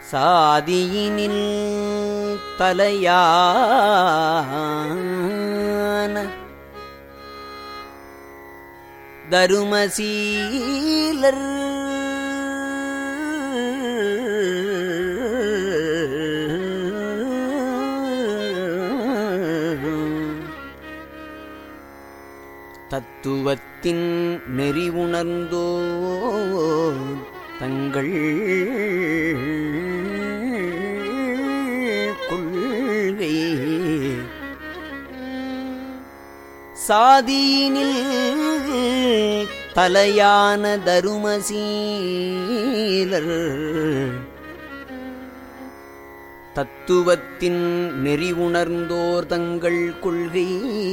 சாதியினில் தலையான தருமசீலர் தத்துவத்தின் நெறி உணர்ந்தோ தங்கள் கொள்கை சாதியினில் தலையான தருமசீலர் தத்துவத்தின் நெறி உணர்ந்தோர் தங்கள் கொள்கை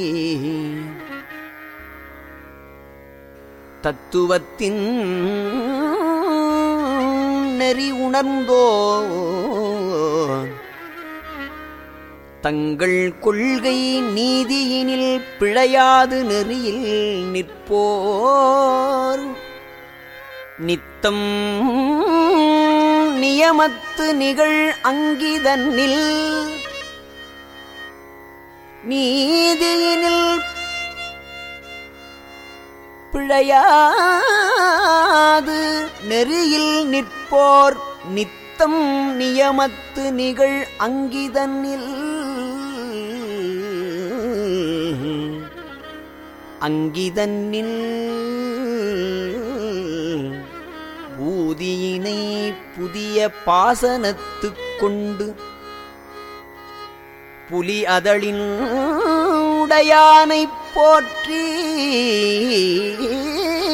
தத்துவத்தின் நெறி உணர்ந்தோ தங்கள் கொள்கை நீதியினில் பிழையாது நெறியில் நிற்போர் நித்தம் நியமத்து நிகழ் அங்கிதன்னில் நீதியினில் பிழையாது நெறியில் நிற்போர் நித்தம் நியமத்து நிகழ் அங்கிதனில் அங்கிதனில் ஊதியினை புதிய பாசனத்துக் கொண்டு புலி அதழின் உடையானைப் போற்றி